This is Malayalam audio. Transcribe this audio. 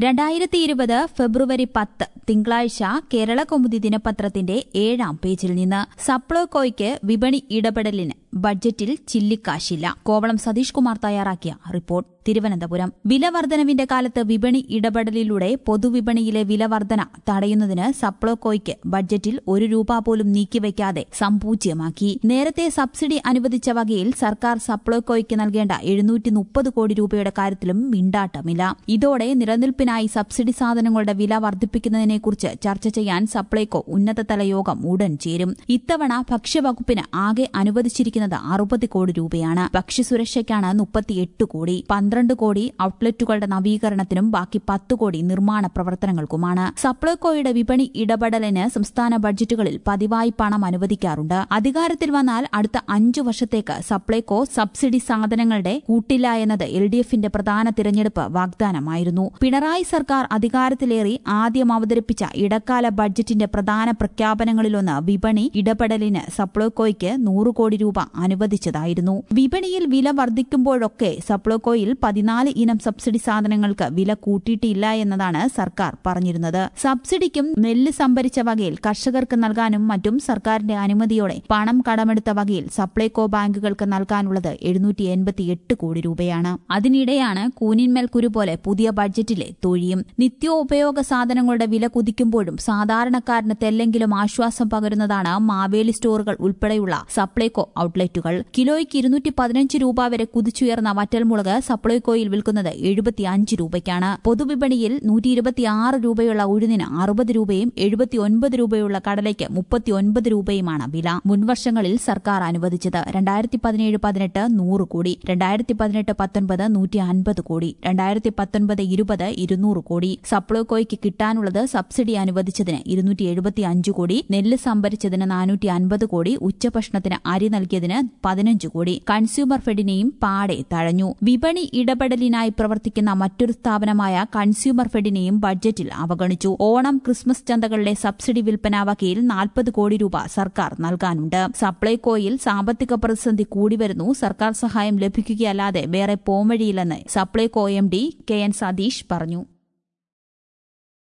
രണ്ടായിരത്തി ഇരുപത് ഫെബ്രുവരി പത്ത് തിങ്കളാഴ്ച കേരള കൗമുദി ദിനപത്രത്തിന്റെ ഏഴാം പേജിൽ നിന്ന് സപ്ലോകോയ്ക്ക് വിപണി ഇടപെടലിന് ബഡ്ജറ്റിൽ ചില്ലിക്കാശില്ല കോവളം സതീഷ് കുമാർ തയ്യാറാക്കിയ റിപ്പോർട്ട് തിരുവനന്തപുരം വിലവർധനവിന്റെ കാലത്ത് വിപണി ഇടപെടലിലൂടെ പൊതുവിപണിയിലെ വിലവർധന തടയുന്നതിന് സപ്ലോകോയ്ക്ക് ബഡ്ജറ്റിൽ ഒരു രൂപ പോലും നീക്കിവെക്കാതെ സമ്പൂജ്യമാക്കി നേരത്തെ സബ്സിഡി അനുവദിച്ച വകയിൽ സർക്കാർ സപ്ലോകോയ്ക്ക് നൽകേണ്ട എഴുന്നൂറ്റി മുപ്പത് കോടി രൂപയുടെ കാര്യത്തിലും മിണ്ടാട്ടമില്ല ഇതോടെ നിലനിൽപ്പിനായി സബ്സിഡി സാധനങ്ങളുടെ വില വർദ്ധിപ്പിക്കുന്നതിനെക്കുറിച്ച് ചർച്ച ചെയ്യാൻ സപ്ലൈകോ ഉന്നതതല യോഗം ഉടൻ ചേരും ഇത്തവണ ഭക്ഷ്യവകുപ്പിന് ആകെ അനുവദിച്ചിരിക്കുന്നത് അറുപത് കോടി രൂപയാണ് ഭക്ഷ്യസുരക്ഷയ്ക്കാണ് മുപ്പത്തിയെട്ട് കോടി പന്ത്രണ്ട് കോടി ഔട്ട്ലെറ്റുകളുടെ നവീകരണത്തിനും ബാക്കി പത്ത് കോടി നിർമ്മാണ പ്രവർത്തനങ്ങൾക്കുമാണ് സപ്ലൈകോയുടെ വിപണി ഇടപെടലിന് സംസ്ഥാന ബഡ്ജറ്റുകളിൽ പതിവായി പണം അനുവദിക്കാറുണ്ട് അധികാരത്തിൽ വന്നാൽ അടുത്ത അഞ്ചു വർഷത്തേക്ക് സപ്ലൈകോ സബ്സിഡി സാധനങ്ങളുടെ കൂട്ടില്ല എന്നത് എൽ ഡി എഫിന്റെ പ്രധാന തിരഞ്ഞെടുപ്പ് വാഗ്ദാനമായിരുന്നു പിണറായി സർക്കാർ അധികാരത്തിലേറി ആദ്യം അവതരിപ്പിച്ച ഇടക്കാല ബഡ്ജറ്റിന്റെ പ്രധാന പ്രഖ്യാപനങ്ങളിലൊന്ന് വിപണി ഇടപെടലിന് സപ്ലൈകോയ്ക്ക് നൂറ് കോടി രൂപ അനുവദിച്ചതായിരുന്നു വിപണിയിൽ വില വർദ്ധിക്കുമ്പോഴൊക്കെ സപ്ലൈകോയിൽ പതിനാല് ഇനം സബ്സിഡി സാധനങ്ങൾക്ക് വില കൂട്ടിയിട്ടില്ല എന്നതാണ് സർക്കാർ പറഞ്ഞിരുന്നത് സബ്സിഡിക്കും നെല്ല് സംഭരിച്ച വകയിൽ കർഷകർക്ക് നൽകാനും മറ്റും സർക്കാരിന്റെ അനുമതിയോടെ പണം കടമെടുത്ത വകയിൽ സപ്ലൈകോ ബാങ്കുകൾക്ക് നൽകാനുള്ളത് എഴുന്നൂറ്റി എൺപത്തിയെട്ട് കോടി രൂപയാണ് അതിനിടെയാണ് കൂനിന്മേൽ കുരു പോലെ പുതിയ ബഡ്ജറ്റിലെ തൊഴിയും നിത്യോപയോഗ സാധനങ്ങളുടെ വില കുതിക്കുമ്പോഴും സാധാരണക്കാരന് തെല്ലെങ്കിലും ആശ്വാസം പകരുന്നതാണ് മാവേലി സ്റ്റോറുകൾ ഉൾപ്പെടെയുള്ള സപ്ലൈകോ ഔട്ട്ലെറ്റുകൾ കിലോയ്ക്ക് ഇരുന്നൂറ്റി പതിനഞ്ച് രൂപ വരെ കുതിച്ചുയർന്ന വറ്റൽമുളക് സപ്ലൈകോയിൽ വിൽക്കുന്നത് എഴുപത്തിയഞ്ച് രൂപയ്ക്കാണ് പൊതുവിപണിയിൽ നൂറ്റി ഇരുപത്തിയാറ് രൂപയുള്ള ഉഴുന്നിന് അറുപത് രൂപയും എഴുപത്തിയൊൻപത് രൂപയുള്ള കടലയ്ക്ക് മുപ്പത്തിയൊൻപത് രൂപയുമാണ് വില മുൻവർഷങ്ങളിൽ സർക്കാർ അനുവദിച്ചത് രണ്ടായിരത്തി പതിനേഴ് പതിനെട്ട് നൂറ് കോടി രണ്ടായിരത്തി പതിനെട്ട് പത്തൊൻപത് നൂറ്റി അൻപത് കോടി രണ്ടായിരത്തി പത്തൊൻപത് ഇരുപത് ഇരുന്നൂറ് കോടി സപ്ലൈകോയ്ക്ക് കിട്ടാനുള്ളത് സബ്സിഡി അനുവദിച്ചതിന് ഇരുന്നൂറ്റി എഴുപത്തി അഞ്ച് കോടി നെല്ല് സംഭരിച്ചതിന് നാനൂറ്റി അൻപത് കോടി ഉച്ചഭക്ഷണത്തിന് അരി നൽകിയതിന് പതിനഞ്ച് കോടി കൺസ്യൂമർ ഫെഡിനെയും പാടെ തഴഞ്ഞു വിപണി ഇടപെടലിനായി പ്രവർത്തിക്കുന്ന മറ്റൊരു സ്ഥാപനമായ കൺസ്യൂമർ ഫെഡിനെയും ബഡ്ജറ്റിൽ അവഗണിച്ചു ഓണം ക്രിസ്മസ് ചന്തകളിലെ സബ്സിഡി വിൽപ്പന വകയിൽ നാൽപ്പത് കോടി രൂപ സർക്കാർ നൽകാനുണ്ട് സപ്ലൈകോയിൽ സാമ്പത്തിക പ്രതിസന്ധി കൂടിവരുന്നു സർക്കാർ സഹായം ലഭിക്കുകയല്ലാതെ വേറെ പോംവഴിയില്ലെന്ന് Supplyco M D K N Satheesh പറഞ്ഞു